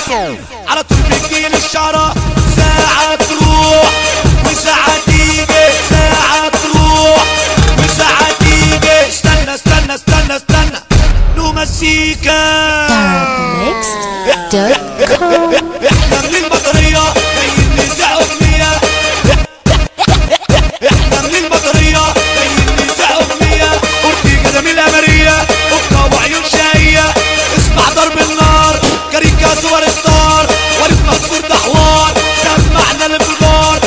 على طول بتجيلي الشعرة ساعة تروح وساعة تيجي ساعة تروح وساعة تيجي استنى استنى استنى استنى نمسيكا Mixed.com احنا من البطارية جايين نزع اغنية احنا من البطارية جايين نزع اغنية اورتيجا جميل امارية اخرى وعيون شقية اسمع ضرب النار كاريكا سوبر ستار وليد منصور ده حوار سمعنا الانفجار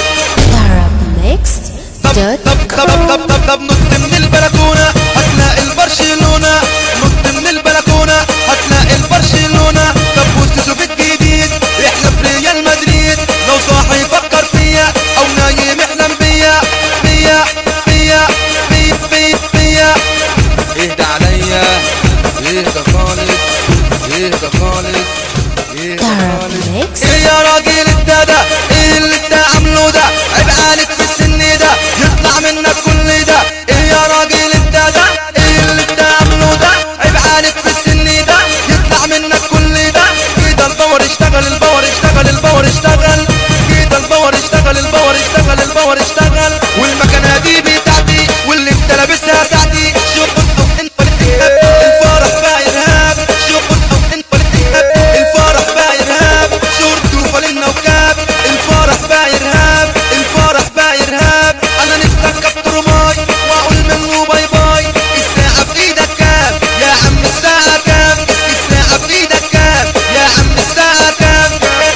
طب طب طب طب طب طب نط من البلكونة هتلاقي البرشلونة نط من البلكونة هتلاقي البرشلونة طب بص شوف الجديد احنا في ريال مدريد لو صاحي فكر فيا او نايم احلم بيا بيا بيا بيا بيا بيا اهدى عليا اهدى خالص اهدى خالص اهدى خالص Mixed ايه يا راجل انت ده ايه اللي انت عامله ده عيب عليك في السن ده يطلع منك كل ده ايه يا راجل انت ده ايه اللي انت عامله ده عيب عليك في السن ده يطلع منك كل ده كده الباور اشتغل الباور اشتغل الباور اشتغل كده الباور اشتغل الباور اشتغل الباور اشتغل والمكنه دي بتاعتي واللي انت لابسها ساعتي شوف او انت الفرح بقى ارهاب شوف او انت الفرح بقى ارهاب شورت وفانلة وكاب الفرح بقى ارهاب الفرح بقى ارهاب انا نفسي اركب ترماي واقول منه باي باي الساعة في ايدك كام يا عم الساعة كام الساعة في ايدك كام يا عم الساعة كام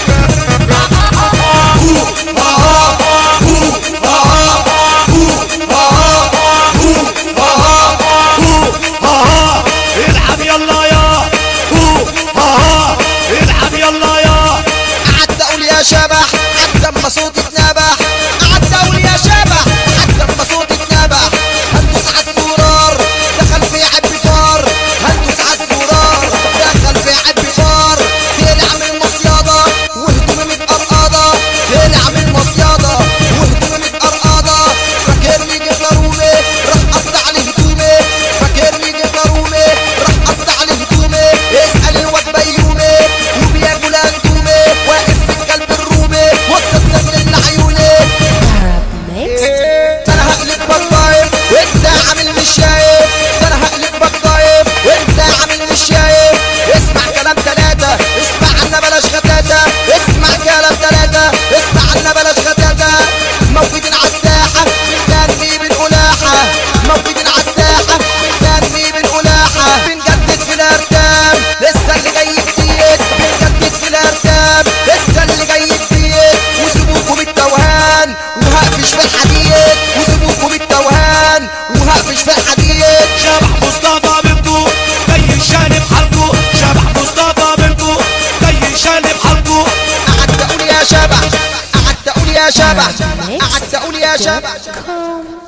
العب يلا يا العب يلا يا قعدت اقول يا شبح حتى اما صوتي اتنبح قعدت اقول يا شبح حتى اما صوتي اتنبح هندوس على الزرار دخل في عب فار هندوس على الزرار دخل في عب فار طلع من المصيادة وهدومي متقرقضة طلع من المصيادة وهدومي متقرقضة فاكرني جبنا رومي راح قطع لي هدومي فاكرني جبنا رومي راح قطع لي هدومي اسأل الواد بيومي وبياكل اندومي واقف في الكلب الرومي وسط سجل عيوني Mixed انا هقلب بطايف وانت عامل مش شايف انا هقلب بطايف وانت عامل مش شايف اسمع كلام تلاتة اسمع عنا بلاش غتاتة اسمع كلام تلاتة اسمع عنا بلاش غتاتة موجودين على الساحة بنغني بنقولاحة موجودين على الساحة بنغني بنقولاحة بنجدد في الارتام لسه اللي جاي جديد بنجدد في الارتام لسه اللي جاي جديد وسيبوكوا بالتوهان وهقفش في الحديد وسيبوكوا بالتوهان وهقفش في الحديد شبح مصطفى بنتو جاي شانب حالكو شبح مصطفى بنتو جاي شانب حالكو قعدت اقول يا شبح قعدت اقول يا شبح قعدت اقول يا شبح Mixed.com